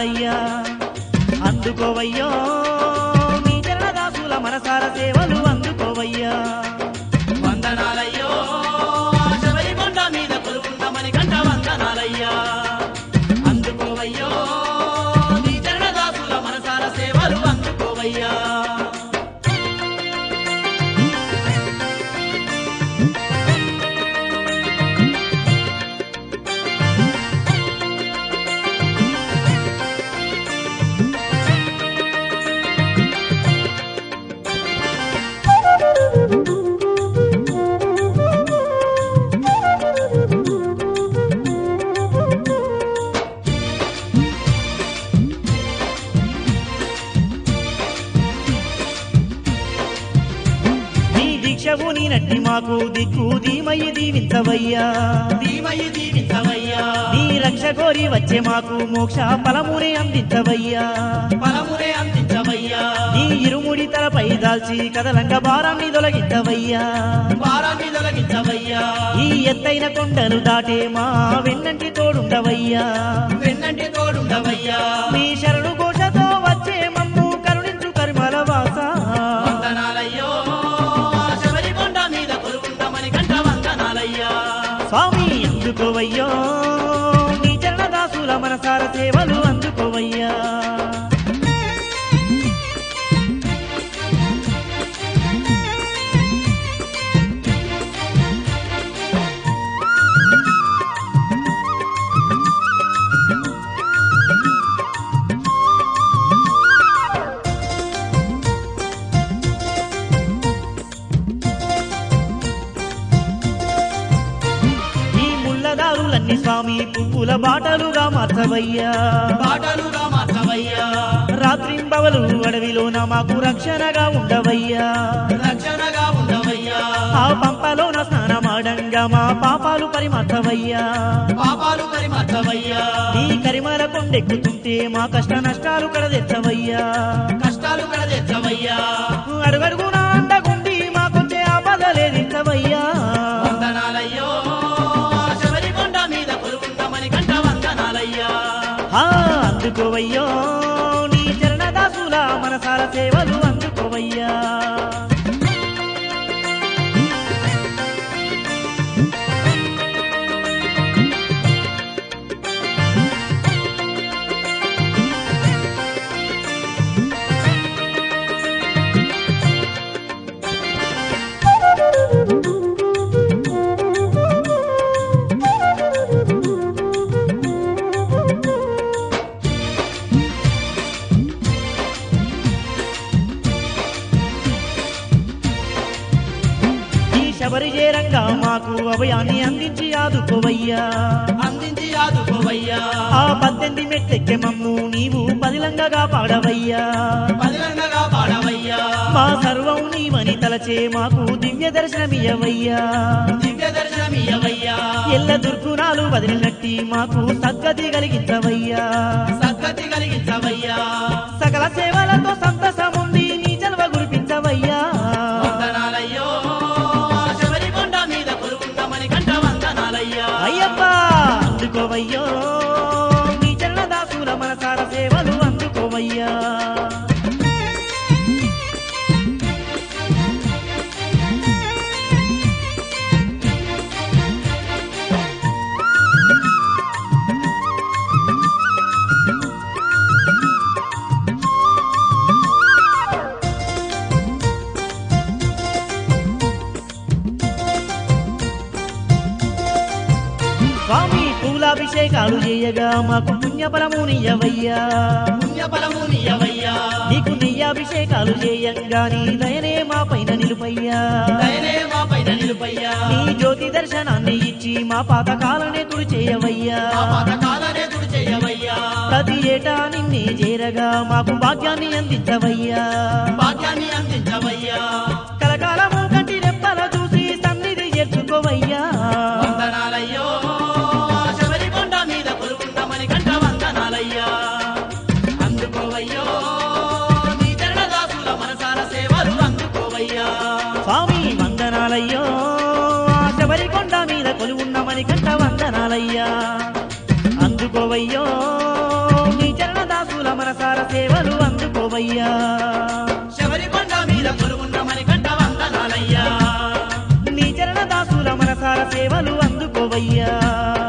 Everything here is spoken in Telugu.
వందనాలయ్యా అందుకోవయ్యో నీ చరణదాసుల మనసార సేవలు అందుకోవయ్యా వందనాలయ్యో శబరి కొండ మీద కొలువుంటామని కంట వందనాలయ్యా అందుకోవయ్యో నీ చరణదాసుల మనసార సేవలు అందుకోవయ్యా నీ దీక్షవు నీ నట్టి మాకు దిక్కు ధీమయ్యి దీవించవయ్యా దీవయి దీవించవయ్యా నీ రక్ష కోరి వచ్చే మాకు మోక్ష ఫలమునే అందించవయ్యా ఫలమునే అందించవయ్యా నీ ఇరుముడి తలపై దాల్చి కదలంగ భారాన్ని తొలగించవయ్యా భారాన్ని తొలగించవయ్యా ఈ ఎత్తైన కొండలు దాటే మా వెన్నంటి తోడుండవయ్యా వెన్నంటి తోడుండవయ్యా నీ శరణు ఘోషతో వచ్చే మమ్ము కరుణించు కరిమల వాస వందనాలయ్యో శబరి కొండ మీద కొలువుంటామని కంట వందనాలయ్యా స్వామి అందుకోవయ్యో నీ చరణదాసుల మనసార సేవలు అందుకోవయ్యా ఈ ముళ్ళదారులన్నీ స్వామి పువ్వుల బాటలుగా మార్చవయ్యా పాటలుగా మార్చవయ్యా రాత్రింబవలు అడవిలోన మాకు రక్షణగా ఉండవయ్యా రక్షణగా ఉండవయ్యా ఆ పంపలోన స్నానమాడంగా మా పాపాలు పరిమర్చవయ్యా పాపాలు పరిమర్చవయ్యా ఈ కరిమల కొండెక్కుతుంటే మా కష్ట నష్టాలు కడదెచ్చవయ్యా కష్టాలు కడదెచ్చవయ్యా అడుగడుగున అండగుండి మాకొచ్చే ఆపదలేదించవయ్యా వందనాలయ్యో శబరి కొండ మీద కొలువుంటామని కంట వందనాలయ్యా ఆ, అందుకోవయ్యో నీ చరణదాసుల మనసార సేవలు అందుకోవయ్యా ఈ శబరి చేరంగా మాకు అభయాన్ని అందించి ఆదుకోవయ్యా అందించి ఆదుకోవయ్యా ఆ పద్దెనిమిది మెట్టెక్కె మమ్ము నీవు పదిలంగగా పాడవయ్యా పదిలంగగా పాడవయ్యా మా సర్వం నీవని తలచే మాకు దివ్య దర్శనమియవయ్యా దివ్య దర్శనమియ్యవయ్యా ఎల్ల దుర్గుణాలు వదిలినట్టి మాకు సద్గతి కలిగించవయ్యా సద్గతి కలిగించవయ్యా సకల సేవలతో సంతసముంది నీ జల్వ గురిపించవయ్యా వందనాలయ్యో శబరి కొండ మీద కొలువుంటామని కంట వందనాలయ్యా అయ్యప్ప అందుకోవయ్యో నీ చరణదాసుల మనసార సేవలు అందుకోవయ్యా స్వామి పూలాభిషేకాలు చేయగా మాకు పుణ్యఫలమునియవయ్యా పుణ్యఫలము నీయవయ్యా నీకు నెయ్యాభిషేకాలు చేయంగా నీ దయనే మా పైన నిలుపయ్యా దయనే మా పైన నిలుపయ్యా నీ జ్యోతి దర్శనాన్ని ఇచ్చి మా పాతకాలనే తుడి చేయవయ్యా మా పథకాలనే తుడి చేయవయ్యా ప్రతి ఏటా నిన్నే చేరగా మాకు భాగ్యాన్ని అందించవయ్యా భాగ్యాన్ని అందించవయ్యా కలకాలము కంటి రెప్పల చూసి సన్నిధి చేర్చుకోవయ్యా వందనాలయ్యో శబరి కొండ మీద కొలువుంటామని కంట వందనాలయ్యా అందుకోవయ్యో నీ చరణదాసుల మనసార సేవలు అందుకోవయ్యా స్వామి వందనాలయ్యో ఆ శబరి కొండ మీద కొలువున్నమని కంట వందనాలయ్యా అందుకోవయ్యో నీ చరణదా మనసార సేవలు అందుకోవయ్యా శబరికొండ మీద కొలువున్న మణికంఠ వందనాలయ్యా నీ చరణ దాసుల మనసార సేవలు అందుకోవయ్యా